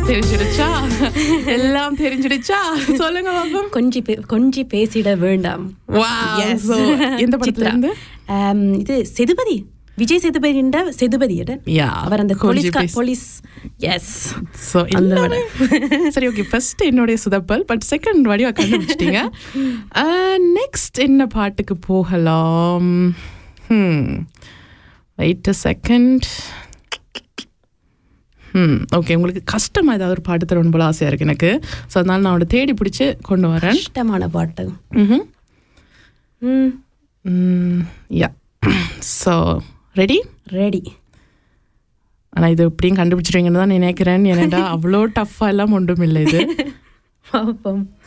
தெரிஞ்சிடுச்சா எல்லாம் தெரிஞ்சிடுச்சா சொல்லுங்க பாப்போம் கொஞ்சி பே- கொஞ்சி பேசிட வேண்டாம் Wow. Yes. So, எந்த படத்துல சித்ரா. இருந்து Um, இது செதுபதி விஜய் சேதுபதி என்ற செதுபதி Yeah. அவர் அந்த கொஞ்சி போலீஸ் பேசி- போலீஸ் எஸ் ஸோ அந்த எல்லாமே சரி ஓகே ஃபர்ஸ்ட் என்னுடைய சுதப்பல் பட் செகண்ட் வடிவா கண்டுபிடிச்சிட்டீங்க நெக்ஸ்ட் என்ன பாட்டுக்கு போகலாம் wait a second hmm okay உங்களுக்கு கஷ்டமாக ஏதாவது ஒரு பாட்டு தரணும் போல ஆசையாக இருக்குது எனக்கு ஸோ அதனால நான் அவனை தேடி பிடிச்சி கொண்டு வரேன் இஷ்டமான பாட்டு ம்ஹும். ம் யா ஸோ ரெடி ரெடி ஆனால் இது எப்படியும் கண்டுபிடிச்சிருவீங்கன்னு தான் நினைக்கிறேன் ஏன்னாடா அவ்வளோ டஃப்பாக எல்லாம் ஒன்றும் இல்லை இது பாப்போம்